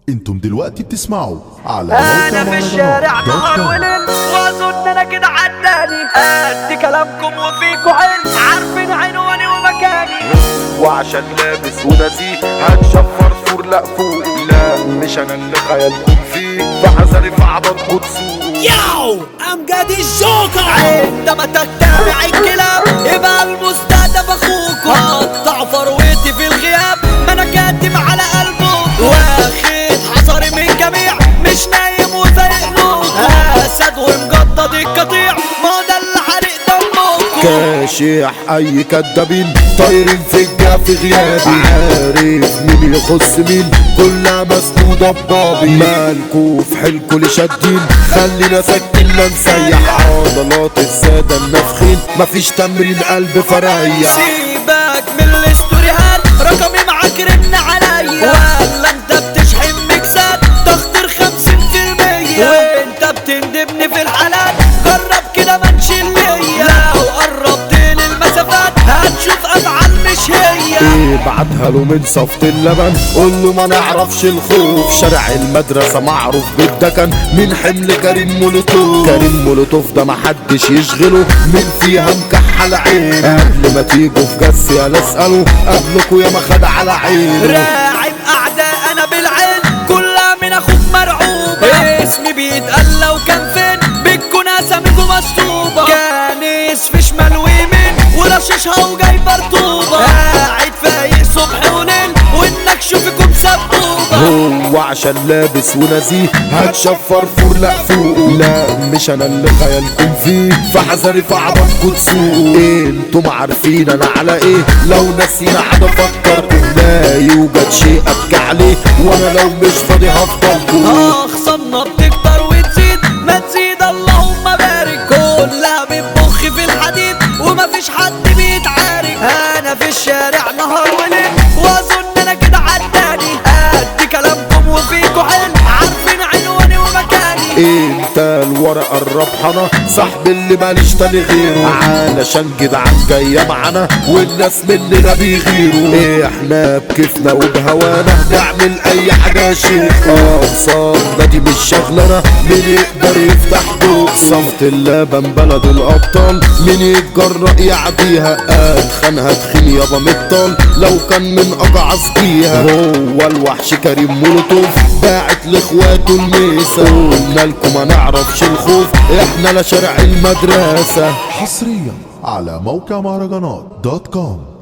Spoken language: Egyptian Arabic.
انتم دلوقتي بتسمعوا على انا موقع في الشارع مهرجانات دوت نهار كوم. وليل واظن انا كده عداني ادي كلامكم وفيكوا علم عارفين عنواني ومكاني وعشان لابس ونزيه هتشفر سور لا فوق لا مش انا اللي خيالكم فيه فحذري في عضلكم تسوق Yo, I'm Gaddy Joker. عندما تجتمع الكلاب يبقى المستهدف اخوك وقطع فروتي في الغياب ما انا كاتب على قلبك واخد حصري من جميع مش نايم وزي نوك اسد ومجدد القطيع ما هو ده اللي حرق دمكم كاشح اي كدابين طايرين في الجاف غيابي عارف مين يخص مين كلها مسنودة بضابي مالكوا في حيلكوا اللي شادين خلينا ساكتين لا نسيح عضلات السادة النافخين مفيش تمرين قلب فريح سيبك من الاستوريهات رقمي معاك رن عليا ولا انت بتشحن ميكسات تخطر خمسين في المية وانت بتندبني في الحالات جرب كده ما نشيل ليا لو قربت للمسافات هتشوف افعال مش هي ابعتها له من صفة اللبن قول له ما نعرفش الخوف شارع المدرسة معروف بالدكن من حمل كريم مولوتوف كريم مولوتوف ده محدش يشغله من فيها مكحل عين قبل ما تيجوا في جس يا اسأله قبلكوا يا ما خد على عينه راعي اعداء انا بالعين كلها من اخوك مرعوبة اسمي بيتقال لو كان فين بتكون اساميكوا مشطوبة كانس في شمال ويمين ورششها وجاي برطوبة قاعد فايق صبح وليل وانك شوفكم سبوبة هو عشان لابس ونزيه هتشفر فور لا فوق لا مش انا اللي خيالكم فيه فحذري في عضلكم تسوق انتم عارفين انا على ايه لو نسينا عاد افكركم لا يوجد شيء ابكي عليه وانا لو مش فاضي هفضلكم اخصامنا بتكتر وتزيد ما تزيد اللهم بارك كلها بتبخ في الحديد ومفيش حد بيتعارك انا في الشارع نهار وليل واظن انا كده عداني ادي كلامكم وفيكوا حل عارفين عنواني ومكاني انت الورقة الربحانة صاحب اللي ماليش تاني غيره علشان جدعان جاية معانا والناس مننا بيغيروا احنا بكيفنا وبهوانا نعمل اي حاجة شيء اقسامنا دي مش شغلنا مين يقدر يفتح بوق صمت اللبن بلد الابطال مين يتجرأ يعديها ادخنها تخين يابا مطال لو كان من اجعص فيها هو الوحش كريم مولوتوف باعت لاخواته الميسا قلنا لكم ما نعرفش الخوف احنا لا شارع المدرسه حصريا على موقع مهرجانات دوت كوم